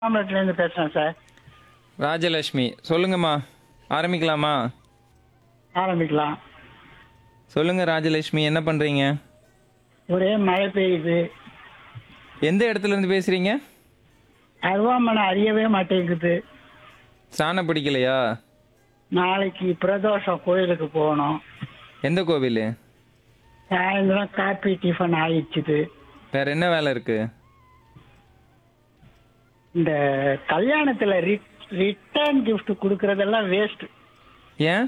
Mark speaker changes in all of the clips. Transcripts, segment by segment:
Speaker 1: மாம்பலத்துலேருந்து பேசுகிறேன் சார்
Speaker 2: ராஜலட்சுமி சொல்லுங்கம்மா ஆரம்பிக்கலாமா
Speaker 1: ஆரம்பிக்கலாம்
Speaker 2: சொல்லுங்க ராஜலட்சுமி என்ன பண்றீங்க
Speaker 1: ஒரே மழை பெய்யுது
Speaker 2: எந்த இடத்துல இருந்து பேசுறீங்க
Speaker 1: அருவாமனை அறியவே மாட்டேங்குது
Speaker 2: சாணம் பிடிக்கலையா
Speaker 1: நாளைக்கு பிரதோஷம் கோயிலுக்கு போகணும்
Speaker 2: எந்த கோவில்
Speaker 1: சாயந்தரம் காப்பி டிஃபன் ஆயிடுச்சுது
Speaker 2: வேற என்ன வேலை இருக்கு
Speaker 1: இந்த கல்யாணத்தில் ரிட்டர்ன் கிஃப்ட் கொடுக்கறதெல்லாம் வேஸ்ட்
Speaker 2: ஏன்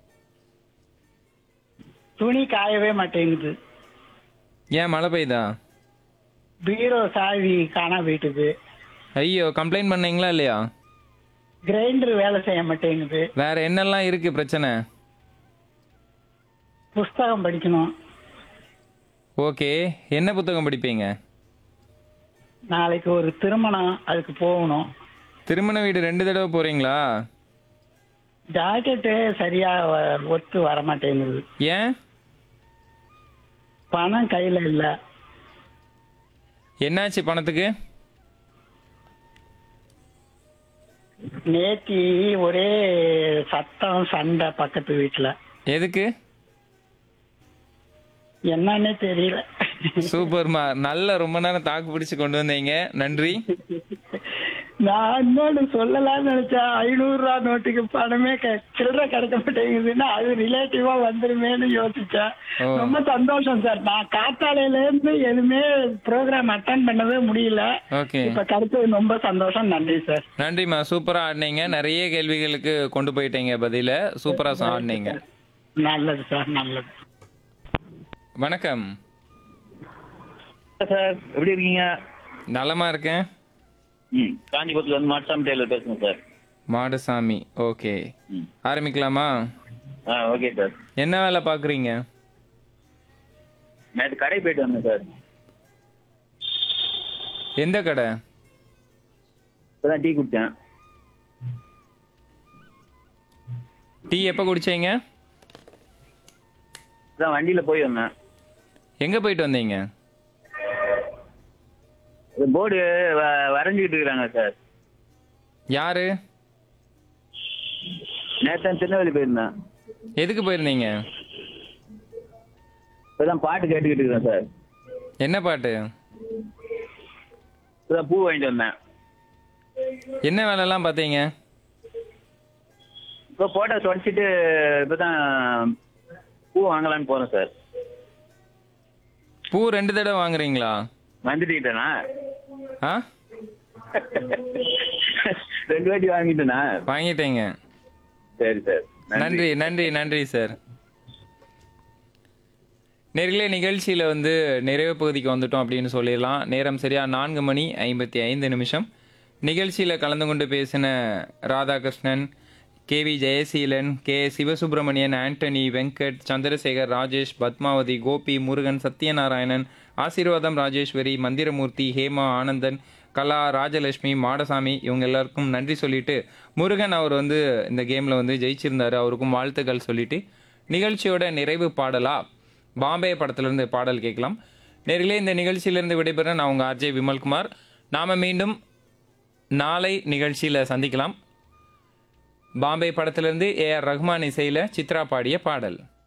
Speaker 1: துணி காயவே மாட்டேங்குது
Speaker 2: ஏன் மழை பெய்யுதா
Speaker 1: பீரோ சாவி காண போயிட்டுது
Speaker 2: ஐயோ கம்ப்ளைண்ட் பண்ணீங்களா இல்லையா
Speaker 1: கிரைண்டர் வேலை செய்ய மாட்டேங்குது
Speaker 2: வேற என்னெல்லாம் இருக்கு பிரச்சனை
Speaker 1: புஸ்தகம் படிக்கணும்
Speaker 2: ஓகே என்ன புத்தகம் படிப்பீங்க
Speaker 1: நாளைக்கு ஒரு திருமணம் அதுக்கு போகணும்
Speaker 2: திருமண வீடு ரெண்டு தடவை போறீங்களா
Speaker 1: ஜாக்கெட்டு சரியா வ- ஒத்து வர மாட்டேங்குது
Speaker 2: ஏன்
Speaker 1: பணம் கையில இல்ல
Speaker 2: என்னாச்சு பணத்துக்கு
Speaker 1: நேத்தி ஒரே சத்தம் சண்டை பக்கத்து வீட்டுல
Speaker 2: எதுக்கு
Speaker 1: என்னன்னே தெரியல
Speaker 2: சூப்பர்மா நல்ல ரொம்ப நேரம் தாக்கு பிடிச்சு கொண்டு வந்தீங்க நன்றி
Speaker 1: நான் இன்னொன்னு சொல்லலாம்னு நினைச்சேன் ஐநூறு ரூபா நோட்டுக்கு பணமே க- சில்லறை கிடைக்க மாட்டேங்குதுன்னா அது ரிலேட்டிவா வந்துருமேன்னு யோசிச்சேன்
Speaker 2: ஓ.
Speaker 1: ரொம்ப சந்தோஷம் சார் நான் காத்தாலையில இருந்து எதுவுமே ப்ரோக்ராம் அட்டன் பண்ணவே முடியல
Speaker 2: ஓகே
Speaker 1: இப்ப கிடைச்சது ரொம்ப சந்தோஷம் நன்றி சார்
Speaker 2: நன்றிம்மா சூப்பரா ஆடினீங்க நிறைய கேள்விகளுக்கு கொண்டு போயிட்டீங்க பதில சூப்பரா ஆடினீங்க
Speaker 1: நல்லது சார் நல்லது
Speaker 2: வணக்கம்
Speaker 3: சார் எப்படி இருக்கீங்க
Speaker 2: நலமா இருக்கேன்
Speaker 3: ம் காஞ்சிபுரத்துல இருந்து மாட்சாமி டெய்லர் பேசுறேன் சார்
Speaker 2: மாடசாமி ஓகே
Speaker 3: ம்
Speaker 2: ஆரம்பிக்கலாமா
Speaker 3: ஆ ஓகே சார்
Speaker 2: என்ன வேலை பாக்குறீங்க
Speaker 3: நேற்று கடை போயிட்டு வந்தேன் சார்
Speaker 2: எந்த கடை
Speaker 3: இப்பதான் டீ குடிச்சேன்
Speaker 2: டீ எப்ப குடிச்சீங்க
Speaker 3: இப்பதான் வண்டியில போய் வந்தேன்
Speaker 2: எங்க போயிட்டு வந்தீங்க
Speaker 3: போர்டு வரைஞ்சிக்கிட்டு இருக்கிறாங்க சார்
Speaker 2: யாரு
Speaker 3: நேற்று திருநெல்வேலி போயிருந்தேன்
Speaker 2: எதுக்கு போயிருந்தீங்க
Speaker 3: இப்பதான் பாட்டு கேட்டுக்கிட்டு இருக்கிறேன் சார்
Speaker 2: என்ன பாட்டு
Speaker 3: இப்பதான் பூ வாங்கிட்டு வந்தேன்
Speaker 2: என்ன வேலைலாம் பார்த்தீங்க
Speaker 3: இப்போ போட்டோ தொடச்சிட்டு இப்பதான் பூ வாங்கலான்னு போறேன் சார்
Speaker 2: பூ ரெண்டு தடவை வாங்குறீங்களா
Speaker 3: வந்துட்டீங்கண்ணா
Speaker 2: ஆ
Speaker 3: ரெண்டு வாட்டி வாங்கிட்டேண்ணா
Speaker 2: வாங்கிட்டீங்க
Speaker 3: சரி சார்
Speaker 2: நன்றி நன்றி நன்றி சார் நேர்களே நிகழ்ச்சியில் வந்து நிறைவு பகுதிக்கு வந்துட்டோம் அப்படின்னு சொல்லிடலாம் நேரம் சரியா நான்கு மணி ஐம்பத்தி ஐந்து நிமிஷம் நிகழ்ச்சியில் கலந்து கொண்டு பேசின Radhakrishnan K V Jayaseelan K Sivasubramanian Antony Venkat Chandrasekhar Rajesh Padmavathi Gopi Murugan Sathyanarayanan Aseervatham Rajeswari Manthiramoorthy Hema Anandan கலா ராஜலட்சுமி மாடசாமி இவங்க எல்லாருக்கும் நன்றி சொல்லிட்டு முருகன் அவர் வந்து இந்த கேமில் வந்து ஜெயிச்சிருந்தாரு அவருக்கும் வாழ்த்துக்கள் சொல்லிட்டு நிகழ்ச்சியோட நிறைவு பாடலா பாம்பே படத்திலிருந்து பாடல் கேட்கலாம் நேர்களே இந்த நிகழ்ச்சியிலிருந்து விடைபெற நான் உங்கள் ஆர்ஜே விமல்குமார் நாம் மீண்டும் நாளை நிகழ்ச்சியில் சந்திக்கலாம் பாம்பே படத்திலிருந்து ஏ ஆர் ரஹ்மான் இசையில் சித்ரா பாடிய பாடல்